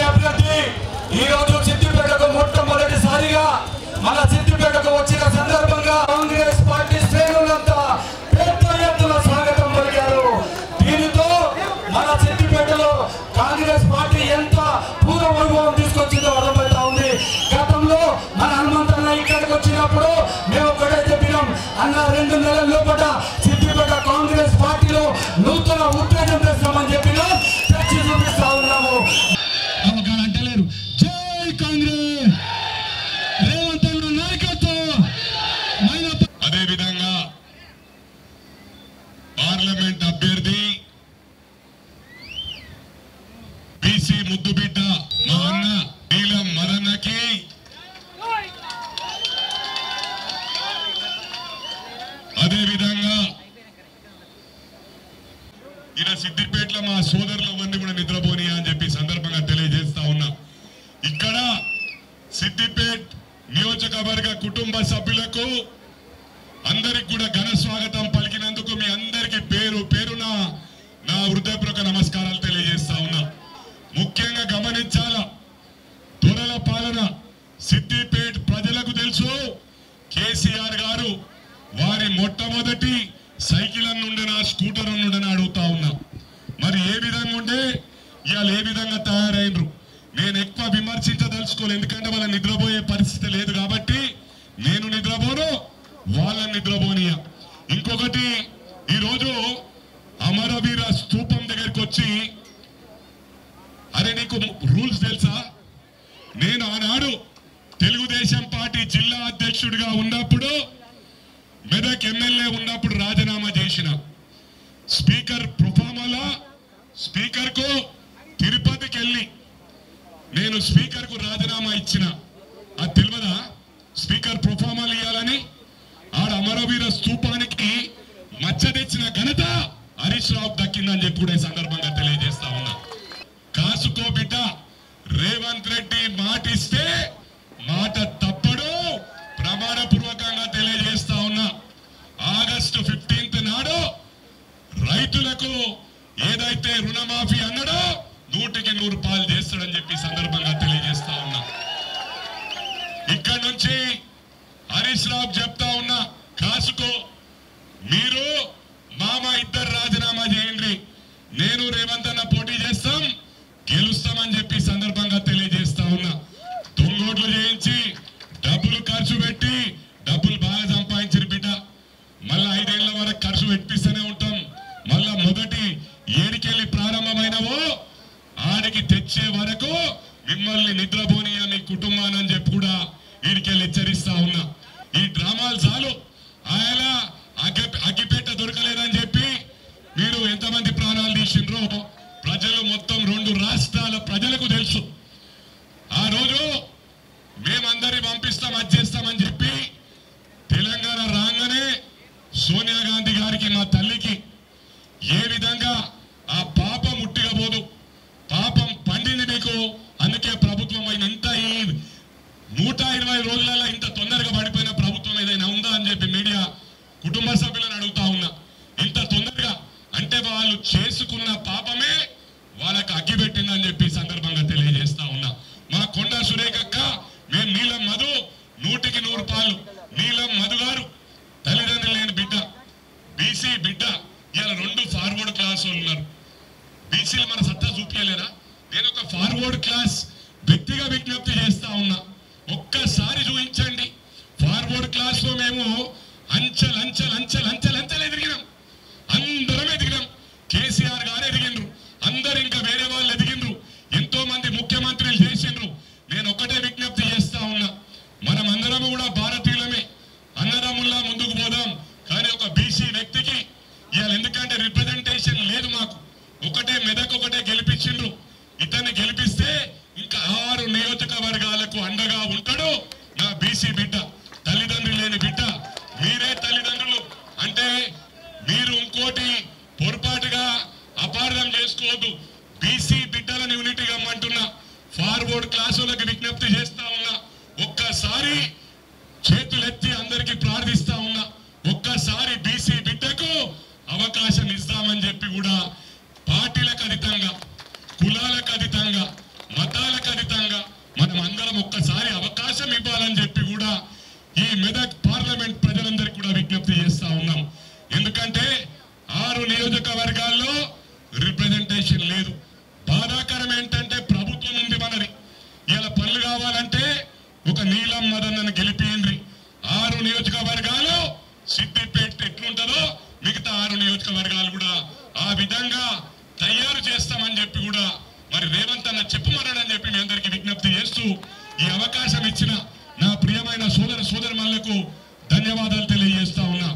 అభ్యర్థి ఈ రోజు సిద్దిపేటకు మొట్టమొదటిసారిగా మన సిద్దిపేటకు వచ్చిన సందర్భంగా కాంగ్రెస్ పార్టీ శ్రేణులంతా పెద్ద ఎత్తున స్వాగతం పలికారు దీనితో మన సిద్దిపేటలో కాంగ్రెస్ పార్టీ ఎంత పూర్వ వైభవం తీసుకొచ్చిందో అర్థమవుతా ఉంది గతంలో మన హనుమంతన్న ఇక్కడికి వచ్చినప్పుడు మేము ఒకటే చెప్పినాం అన్న రెండు నెలల లోపల సిద్దిపేట కాంగ్రెస్ పార్టీలో నూతన ఉత్తేజం తెస్తామని చెప్పినాం తెచ్చి చూపిస్తా ఉన్నాము ఒక అంటలేరు జై కాంగ్రెస్ రేవంత్ అన్న నాయకత్వం మైనప్ప అదే విధంగా పార్లమెంట్ అభ్యర్థి బీసీ ముద్దుబిడ్డ మా అన్న నీలం మదన్నకి అదే విధంగా ఈయన సిద్దిపేటలో మా సోదరులు అవన్నీ కూడా నిద్రపోని అని చెప్పి సందర్భంగా తెలియజేస్తా ఉన్నా ఇక్కడ సిద్దిపేట్ నియోజకవర్గ కుటుంబ సభ్యులకు అందరికి కూడా ఘన స్వాగతం పలికినందుకు మీ అందరికి పేరు పేరున నా హృదయపూర్వక నమస్కారాలు తెలియజేస్తా ఉన్నా ముఖ్యంగా గమనించాలా దొరల పాలన సిద్దిపేట్ ప్రజలకు తెలుసు కేసీఆర్ గారు వారి మొట్టమొదటి సైకిల్ నుండిన స్కూటర్ నుండిన అడుగుతా ఉన్నా మరి ఏ విధంగా ఉండే ఇవాళ ఏ విధంగా తయారైనరు నేను ఎక్కువ విమర్శించదలుచుకోను ఎందుకంటే వాళ్ళ నిద్రపోయే పరిస్థితి లేదు కాబట్టి నేను నిద్రపోను వాళ్ళని నిద్రపోనియ ఇంకొకటి ఈరోజు అమరవీర స్తూపం దగ్గరికి వచ్చి అరే నీకు రూల్స్ తెలుసా నేను ఆనాడు తెలుగుదేశం పార్టీ జిల్లా అధ్యక్షుడిగా ఉన్నప్పుడు మెదక్ ఎమ్మెల్యే ఉన్నప్పుడు రాజీనామా చేసిన స్పీకర్ ప్రొఫామాలా స్పీకర్ కు తిరుపతికి వెళ్ళి నేను స్పీకర్ కు రాజీనామా ఇచ్చిన అది తెలియదా స్పీకర్ ప్రొఫామాలు ఇవ్వాలని ఆడ అమరవీర స్తూపానికి మచ్చ తెచ్చిన ఘనత హరీష్ రావు దక్కిందని చెప్పి కూడా ఈ సందర్భంగా తెలియజేస్తా ఉన్నా కాసుకో బిడ్డ రేవంత్ రెడ్డి మాట ఇస్తే మాట తప్పడు ప్రమాణ పూర్వకంగా తెలియజేస్తా ఉన్నా ఆగస్టు ఫిఫ్టీన్త్ నాడు రైతులకు ఏదైతే రుణమాఫీ అన్నాడో నూటికి నూరు పాలు చేస్తాడని చెప్పి ఈ సందర్భంగా తెలియజేస్తా ఉన్నా ఇక్కడ నుంచి హరీష్ రావు చెప్తా ఉన్నా కాసుకో మీరు మామ ఇద్దరు రాజీనామా చేయండి నేను రేవంత్ అన్న పోటీ చేస్తాం గెలుస్తామని చెప్పి ఈ సందర్భంగా తెలియజేస్తా ఉన్నా దొంగోట్లు చేయించి డబ్బులు ఖర్చు పెట్టి డబ్బులు బాగా సంపాదించిన బిడ్డ మళ్ళా ఐదేళ్ల వరకు ఖర్చు పెట్టిస్తూనే ఉంటాం మళ్ళా మొదటి ఏడికెళ్ళి ప్రారంభమైనవో ఆడికి తెచ్చే వరకు మిమ్మల్ని నిద్రపోనియ మీ కుటుంబాన్ని అని చెప్పి కూడా వీడికెళ్ళి హెచ్చరిస్తా ఉన్నా ఈ డ్రామాలు చాలు ఆయన అగ్గి అగ్గిపెట్ట దొరకలేదని చెప్పి మీరు ఎంతమంది ప్రాణాలు తీసిండ్రో ప్రజలు మొత్తం రెండు రాష్ట్రాల ప్రజలకు తెలుసు ఆ రోజు మేమందరి పంపిస్తాం అది చేస్తామని చెప్పి తెలంగాణ రాగానే సోనియా గాంధీ గారికి మా తల్లికి ఏ విధంగా ఆ పాపం ముట్టిగా పోదు పాపం పండింది మీకు అందుకే ప్రభుత్వం అయిన ఇంత ఈ నూట ఇరవై రోజులలో ఇంత తొందరగా పడిపోయిన ప్రభుత్వం ఏదైనా ఉందా అని చెప్పి మీడియా కుటుంబ సభ్యులను అడుగుతా ఉన్నా ఇంత తొందరగా అంటే వాళ్ళు చేసుకున్న పాపమే వాళ్ళకి అగ్గిపెట్టిందని చెప్పి ఈ సందర్భంగా తెలియజేస్తా ఉన్నా మా కొండ సురేఖక్క మేము నీలం మధు నూటికి నూరు పాలు నీలం మధు గారు తల్లిదండ్రులు లేని బిడ్డ బీసీ బిడ్డ ఇలా రెండు ఫార్వర్డ్ క్లాస్ వాళ్ళు ఉన్నారు బీసీలు మన సత్తా చూపించలేరా నేను ఒక ఫార్వర్డ్ క్లాస్ వ్యక్తిగా విజ్ఞప్తి చేస్తా ఉన్నా ఒక్కసారి చూపించండి ఫార్వర్డ్ క్లాస్ లో మేము అంచెల్ అంచెల్ అంచెల్ అంచెల్ అంచెల్ ఎదిగినాం అందరం ఎదిగినాం కేసీఆర్ గారు ఎదిగిండ్రు అందరు ఇంకా వేరే వాళ్ళు ఎదిగిండ్రు ఎంతో మంది ముఖ్యమంత్రులు చేసిండ్రు నేను ఒకటే విజ్ఞప్తి చేస్తా ఉన్నా మనం అందరం కూడా భారతీయులమే అన్నదమ్ముల్లా ముందుకు పోదాం కానీ ఒక బీసీ వ్యక్తికి ఇవాళ ఎందుకంటే రిప్రజెంటేషన్ లేదు మాకు ఒకటే మెదక్ ఒకటే గెలిపించిండ్రు ఇతన్ని గెలిపిస్తే ఇంకా ఆరు నియోజకవర్గాలకు అండగా ఉంటాడు నా బీసీ బిడ్డ తల్లిదండ్రులు లేని బిడ్డ మీరే తల్లిదండ్రులు అంటే మీరు ఇంకోటి పొరపాటుగా అపార్థం చేసుకోవద్దు బీసీ బిడ్డలను యూనిటీగా అమ్మంటున్నా ఫార్వర్డ్ క్లాసులకు విజ్ఞప్తి చేస్తా ఉన్నా ఒక్కసారి చేతులెత్తి అందరికి ప్రార్థిస్తా ఉన్నా ఒక్కసారి బీసీ బిడ్డకు అవకాశం ఇస్తామని చెప్పి కూడా పార్టీలకు అతీతంగా కులాలకు అతీతంగా మతాలకు ఈ మెదక్ పార్లమెంట్ ప్రజలందరికీ కూడా విజ్ఞప్తి చేస్తా ఉన్నాం ఎందుకంటే ఆరు నియోజకవర్గాల్లో రిప్రజెంటేషన్ లేదు బాధాకరం ఏంటంటే ప్రభుత్వం ఉంది మనది ఇలా పనులు కావాలంటే ఒక నీలం మదన్నను గెలిపియండి ఆరు నియోజకవర్గాలు సిద్దిపేట ఎట్లుంటుందో మిగతా ఆరు నియోజకవర్గాలు కూడా ఆ విధంగా తయారు చేస్తామని చెప్పి కూడా మరి రేవంత్ అన్న చెప్పమన్నాడని చెప్పి మీ అందరికీ విజ్ఞప్తి చేస్తూ ఈ అవకాశం ఇచ్చిన